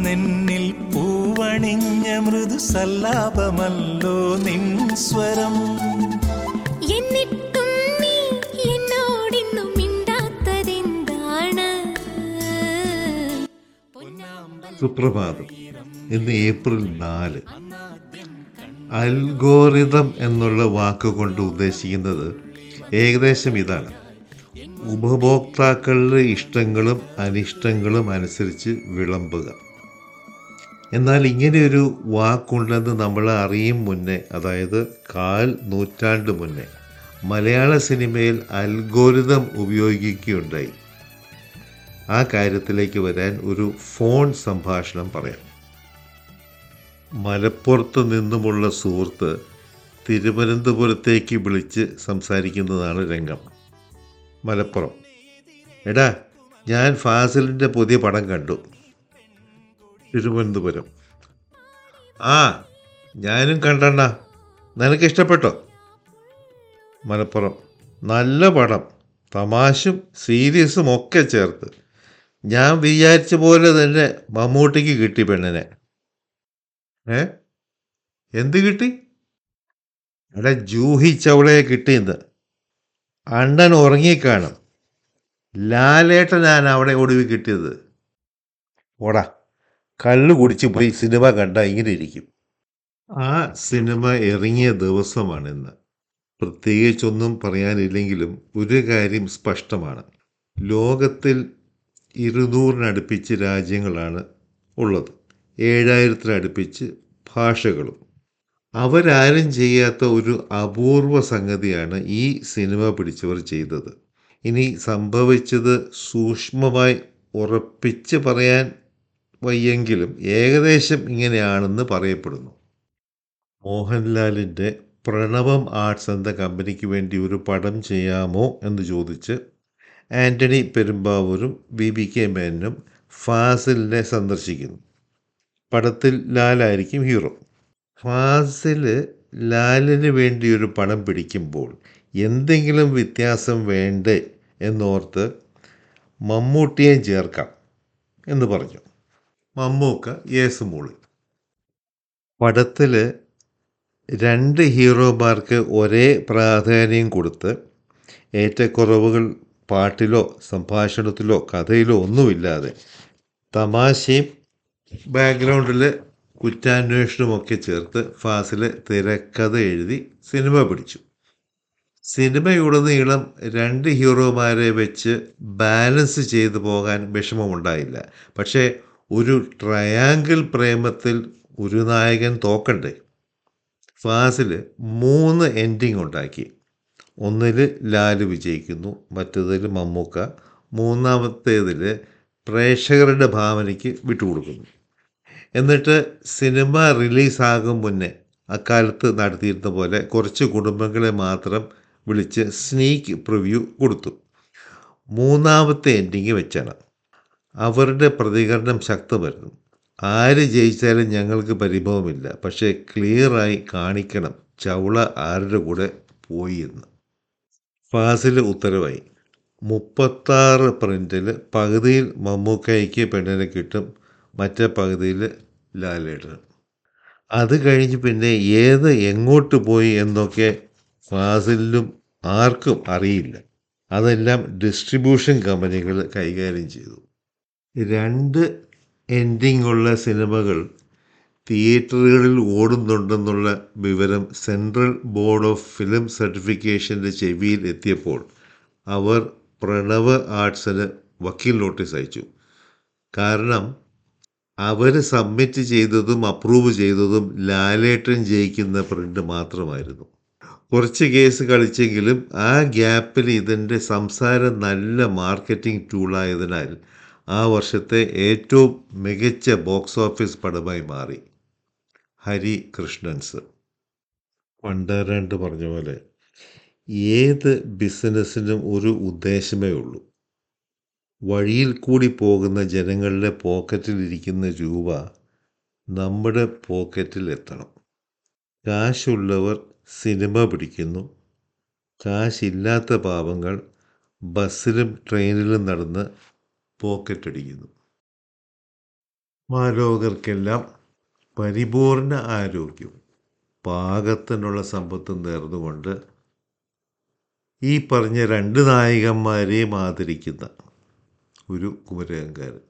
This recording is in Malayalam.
പൂനെന്നിൽ പൂവണിഞ്ഞ മൃദു സല്ലാപമല്ലോ നിൻ സ്വരം എന്നിട്ടും നീ എന്നോടിന്നു മിണ്ടാത്തതെന്താണ് സുപ്രഭാതം ഇന്ന് ഏപ്രിൽ നാല് അൽഗോറിതം എന്നുള്ള വാക്കുകൊണ്ട് ഉദ്ദേശിക്കുന്നത് ഏകദേശം ഇതാണ് ഉപഭോക്താക്കളുടെ ഇഷ്ടങ്ങളും അനിഷ്ടങ്ങളും അനുസരിച്ച് വിളമ്പുക എന്നാൽ ഇങ്ങനെയൊരു വാക്കുണ്ടെന്ന് നമ്മൾ അറിയും മുന്നേ അതായത് കാൽ നൂറ്റാണ്ട് മുന്നേ മലയാള സിനിമയിൽ അൽഗോരിതം ഉപയോഗിക്കുകയുണ്ടായി ആ കാര്യത്തിലേക്ക് വരാൻ ഒരു ഫോൺ സംഭാഷണം പറയാം മലപ്പുറത്ത് നിന്നുമുള്ള സുഹൃത്ത് തിരുവനന്തപുരത്തേക്ക് വിളിച്ച് സംസാരിക്കുന്നതാണ് രംഗം മലപ്പുറം എടാ ഞാൻ ഫാസിലിൻ്റെ പുതിയ പടം കണ്ടു തിരുവനന്തപുരം ആ ഞാനും കണ്ടണ്ണ നിനക്ക് ഇഷ്ടപ്പെട്ടോ മലപ്പുറം നല്ല പടം തമാശും സീരിയസും ഒക്കെ ചേർത്ത് ഞാൻ വിചാരിച്ച പോലെ തന്നെ മമ്മൂട്ടിക്ക് കിട്ടി പെണ്ണിനെ ഏ എന്ത് കിട്ടി എടാ ജൂഹി ചൗളയെ കിട്ടിയെന്ന് അണ്ണൻ ഉറങ്ങിക്കാണും ലാലേട്ടനാണ് അവിടെ ഒടുവിൽ കിട്ടിയത് ഓടാ കള്ളു കുടിച്ച് പോയി സിനിമ കണ്ട ഇങ്ങനെ ഇരിക്കും ആ സിനിമ ഇറങ്ങിയ ദിവസമാണിന്ന് പ്രത്യേകിച്ചൊന്നും പറയാനില്ലെങ്കിലും ഒരു കാര്യം സ്പഷ്ടമാണ് ലോകത്തിൽ ഇരുന്നൂറിനടുപ്പിച്ച് രാജ്യങ്ങളാണ് ഉള്ളത് ഏഴായിരത്തിനടുപ്പിച്ച് ഭാഷകളും അവരാരും ചെയ്യാത്ത ഒരു അപൂർവ സംഗതിയാണ് ഈ സിനിമ പിടിച്ചവർ ചെയ്തത് ഇനി സംഭവിച്ചത് സൂക്ഷ്മമായി ഉറപ്പിച്ച് പറയാൻ വയ്യെങ്കിലും ഏകദേശം ഇങ്ങനെയാണെന്ന് പറയപ്പെടുന്നു മോഹൻലാലിൻ്റെ പ്രണവം ആർട്സ് എന്ന കമ്പനിക്ക് വേണ്ടി ഒരു പടം ചെയ്യാമോ എന്ന് ചോദിച്ച് ആൻ്റണി പെരുമ്പാവൂരും ബി ബി കെ മേനനും ഫാസിലിനെ സന്ദർശിക്കുന്നു പടത്തിൽ ലാലായിരിക്കും ഹീറോ ഫാസിൽ ലാലിന് വേണ്ടി ഒരു പടം പിടിക്കുമ്പോൾ എന്തെങ്കിലും വ്യത്യാസം വേണ്ടേ എന്നോർത്ത് മമ്മൂട്ടിയെ ചേർക്കാം എന്ന് പറഞ്ഞു മമ്മൂക്ക യേസ് മൂളി പടത്തിൽ രണ്ട് ഹീറോമാർക്ക് ഒരേ പ്രാധാന്യം കൊടുത്ത് ഏറ്റക്കുറവുകൾ പാട്ടിലോ സംഭാഷണത്തിലോ കഥയിലോ ഒന്നുമില്ലാതെ തമാശയും ബാക്ക്ഗ്രൗണ്ടിൽ കുറ്റാന്വേഷണമൊക്കെ ചേർത്ത് ഫാസിൽ തിരക്കഥ എഴുതി സിനിമ പിടിച്ചു സിനിമയുടനീളം രണ്ട് ഹീറോമാരെ വെച്ച് ബാലൻസ് ചെയ്തു പോകാൻ വിഷമമുണ്ടായില്ല പക്ഷേ ഒരു ട്രയാങ്കിൾ പ്രേമത്തിൽ ഒരു നായകൻ തോക്കണ്ടേ ഫാസിൽ മൂന്ന് എൻഡിങ് ഉണ്ടാക്കി ഒന്നിൽ ലാല് വിജയിക്കുന്നു മറ്റേതിൽ മമ്മൂക്ക മൂന്നാമത്തേതിൽ പ്രേക്ഷകരുടെ ഭാവനയ്ക്ക് വിട്ടുകൊടുക്കുന്നു എന്നിട്ട് സിനിമ റിലീസാകും മുന്നേ അക്കാലത്ത് നടത്തിയിരുന്ന പോലെ കുറച്ച് കുടുംബങ്ങളെ മാത്രം വിളിച്ച് സ്നീക്ക് പ്രിവ്യൂ കൊടുത്തു മൂന്നാമത്തെ എൻഡിങ് വെച്ചാണ് അവരുടെ പ്രതികരണം ശക്തമായിരുന്നു ആര് ജയിച്ചാലും ഞങ്ങൾക്ക് പരിഭവമില്ല പക്ഷേ ക്ലിയറായി കാണിക്കണം ചൗള ആരുടെ കൂടെ പോയി എന്ന് ഫാസിൽ ഉത്തരവായി മുപ്പത്താറ് പ്രിൻറ്റിൽ പകുതിയിൽ മമ്മൂക്കയ്ക്ക് പെണ്ണിനെ കിട്ടും മറ്റേ പകുതിയിൽ ലാലേട്ടനും അത് കഴിഞ്ഞ് പിന്നെ ഏത് എങ്ങോട്ട് പോയി എന്നൊക്കെ ഫാസിലിനും ആർക്കും അറിയില്ല അതെല്ലാം ഡിസ്ട്രിബ്യൂഷൻ കമ്പനികൾ കൈകാര്യം ചെയ്തു രണ്ട് എൻഡിങ് ഉള്ള സിനിമകൾ തിയേറ്ററുകളിൽ ഓടുന്നുണ്ടെന്നുള്ള വിവരം സെൻട്രൽ ബോർഡ് ഓഫ് ഫിലിം സർട്ടിഫിക്കേഷൻ്റെ ചെവിയിൽ എത്തിയപ്പോൾ അവർ പ്രണവ് ആർട്സിന് വക്കീൽ നോട്ടീസ് അയച്ചു കാരണം അവർ സബ്മിറ്റ് ചെയ്തതും അപ്രൂവ് ചെയ്തതും ലാലേട്ടൻ ജയിക്കുന്ന പ്രിൻ്റ് മാത്രമായിരുന്നു കുറച്ച് കേസ് കളിച്ചെങ്കിലും ആ ഗ്യാപ്പിൽ ഇതിൻ്റെ സംസാരം നല്ല മാർക്കറ്റിംഗ് ടൂളായതിനാൽ ആ വർഷത്തെ ഏറ്റവും മികച്ച ബോക്സ് ഓഫീസ് പടമായി മാറി ഹരി കൃഷ്ണൻസ് പണ്ടാരാണ്ട് പറഞ്ഞ പോലെ ഏത് ബിസിനസ്സിനും ഒരു ഉദ്ദേശമേ ഉള്ളൂ വഴിയിൽ കൂടി പോകുന്ന ജനങ്ങളുടെ പോക്കറ്റിലിരിക്കുന്ന രൂപ നമ്മുടെ പോക്കറ്റിൽ എത്തണം കാശുള്ളവർ സിനിമ പിടിക്കുന്നു കാശില്ലാത്ത പാവങ്ങൾ ബസ്സിലും ട്രെയിനിലും നടന്ന് പോക്കറ്റടിക്കുന്നു മാലോകർക്കെല്ലാം പരിപൂർണ ആരോഗ്യവും പാകത്തിനുള്ള സമ്പത്തും നേർന്നുകൊണ്ട് ഈ പറഞ്ഞ രണ്ട് നായകന്മാരെയും ആദരിക്കുന്ന ഒരു കുമരകംകാരൻ